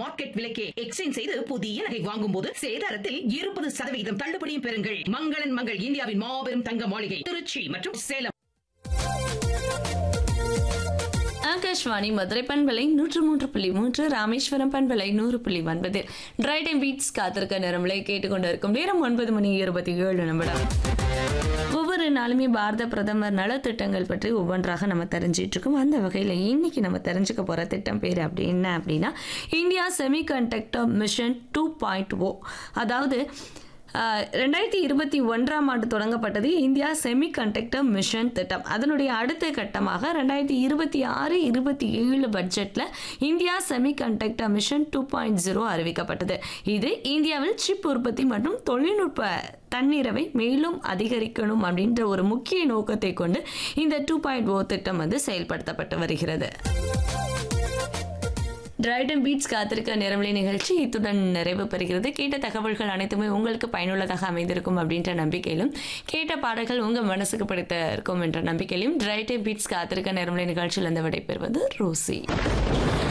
market விலைக்கே exchange செய்து புதிய நகை வாங்கும் போது சேதாரத்தில் இருபது சதவிகிதம் தள்ளுபடியும் பெறுங்கள் மங்களன் மங்கள் இந்தியாவின் மாபெரும் தங்க மாளிகை திருச்சி மற்றும் சேலம் ஆகாஷ்வாணி மதுரை பண்பலை நூற்று மூன்று புள்ளி மூன்று ராமேஸ்வரம் பண்பலை நூறு புள்ளி ஒன்பது ட்ரை டைம் பீட்ஸ் காத்திருக்க நேரங்களை கேட்டுக்கொண்டிருக்கும் நேரம் ஒன்பது மணி இருபத்தி ஏழு நிமிடம் ஒவ்வொரு நாளுமே பாரத பிரதமர் நலத்திட்டங்கள் பற்றி ஒவ்வொன்றாக நம்ம தெரிஞ்சிட்டு இருக்கோம் அந்த வகையில் இன்னைக்கு நம்ம தெரிஞ்சுக்க போகிற திட்டம் பேர் அப்படி என்ன அப்படின்னா India semiconductor mission two point oh அதாவது ஆஹ், ரெண்டாயிரத்தி இருபத்தி ஒன்றாம் ஆண்டு தொடங்கப்பட்டது இந்தியா செமி கண்டக்டர் மிஷன் திட்டம் அதனுடைய அடுத்த கட்டமாக ரெண்டாயிரத்தி இருபத்தி ஆறு இருபத்தி ஏழு பட்ஜெட்டில் India semiconductor mission two point zero அறிவிக்கப்பட்டது இது இந்தியாவில் சிப் உற்பத்தி மற்றும் தொழில்நுட்ப தன்னிறவை மேலும் அதிகரிக்கணும் அப்படின்ற ஒரு முக்கிய நோக்கத்தை கொண்டு இந்த டூ பாயிண்ட் ஓ திட்டம் வந்து செயல்படுத்தப்பட்டு வருகிறது டிரைடன் பீட்ஸ் காத்திருக்க நிறமலை நிகழ்ச்சி இத்துடன் நிறைவு பெறுகிறது கேட்ட தகவல்கள் அனைத்துமே உங்களுக்கு பயனுள்ளதாக அமைந்திருக்கும் அப்படின்ற நம்பிக்கையிலும் கேட்ட பாடல்கள் உங்கள் மனசுக்கு பிடித்த இருக்கும் என்ற நம்பிக்கையிலும் டிரைடன் பீட்ஸ் காத்திருக்க நிறமலை நிகழ்ச்சியில் இருந்து விடைபெறுவது ரோசி